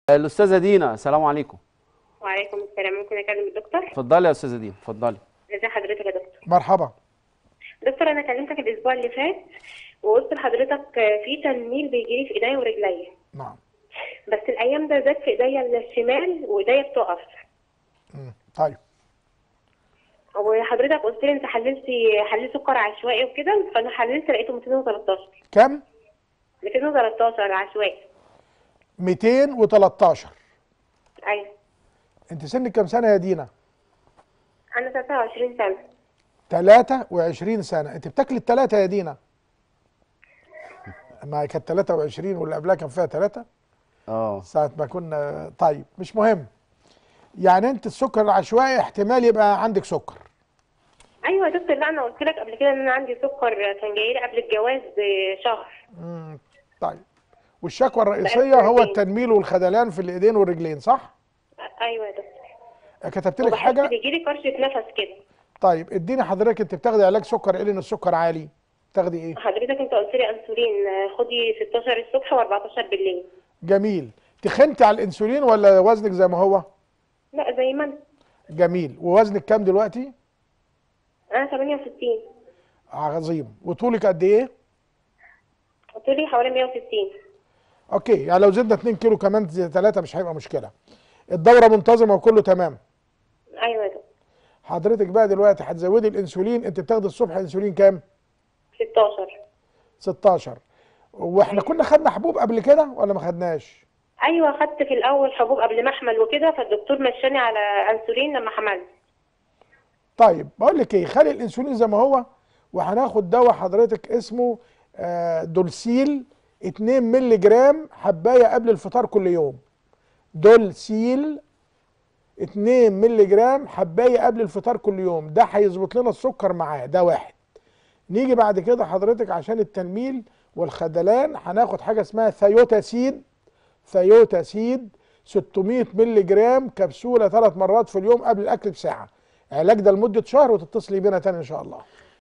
الاستاذه دينا السلام عليكم وعليكم السلام ممكن اكلم الدكتور اتفضلي يا استاذه دينا اتفضلي ازي حضرتك يا دكتور مرحبا دكتور انا كلمتك الاسبوع اللي فات وقلت لحضرتك في تنميل بيجيلي في ايديا ورجليا نعم بس الايام ده زاد في ايديا الشمال وايديا بتقف مم. طيب وحضرتك قلت لي انت حللتي حللت سكر عشوائي وكده فانا حللت لقيته 213 كم 213 عشوائي 213 ايوه انت سنك كام سنه يا دينا انا 23 سنه 23 سنه انت بتاكلي الثلاثه يا دينا ما كانت 23 واللي قبلها كان فيها ثلاثه اه ساعه ما كنا طيب مش مهم يعني انت السكر العشوائي احتمال يبقى عندك سكر ايوه يا دكتور لا انا قلت لك قبل كده ان انا عندي سكر كان جاي لي قبل الجواز بشهر مم. طيب والشكوى الرئيسيه هو التنميل والخدلان في الايدين والرجلين صح ايوه يا دكتور كتبت لك وبحس حاجه بيجي لي كرشه نفس كده طيب اديني حضرتك انت بتاخدي علاج سكر ايه لان السكر عالي تاخدي ايه حضرتك انت قلت لي انسولين آه، خدي 16 الصبح و14 بالليل جميل تخنتي على الانسولين ولا وزنك زي ما هو لا زي ما انا جميل ووزنك كام دلوقتي انا 68 عظيم وطولك قد ايه قلت لي حوالي 160 اوكي يعني لو زدنا 2 كيلو كمان 3 مش هيبقى مشكله الدوره منتظمه وكله تمام ايوه يا دكتور حضرتك بقى دلوقتي هتزودي الانسولين انت بتاخدي الصبح انسولين كام 16 16 واحنا كنا خدنا حبوب قبل كده ولا ما خدناش ايوه خدت في الاول حبوب قبل ما احمل وكده فالدكتور مشاني على انسولين لما حملت طيب بقول لك ايه خلي الانسولين زي ما هو وهناخد دواء حضرتك اسمه آه، دولسيل 2 مللي جرام حبايه قبل الفطار كل يوم دولسيل 2 مللي جرام حبايه قبل الفطار كل يوم ده هيظبط لنا السكر معاه ده واحد نيجي بعد كده حضرتك عشان التنميل والخدلان هناخد حاجه اسمها ثيوتاسيد ثيوتاسيد 600 مللي جرام كبسوله ثلاث مرات في اليوم قبل الاكل بساعه علاج ده لمده شهر وتتصلي بينا تاني ان شاء الله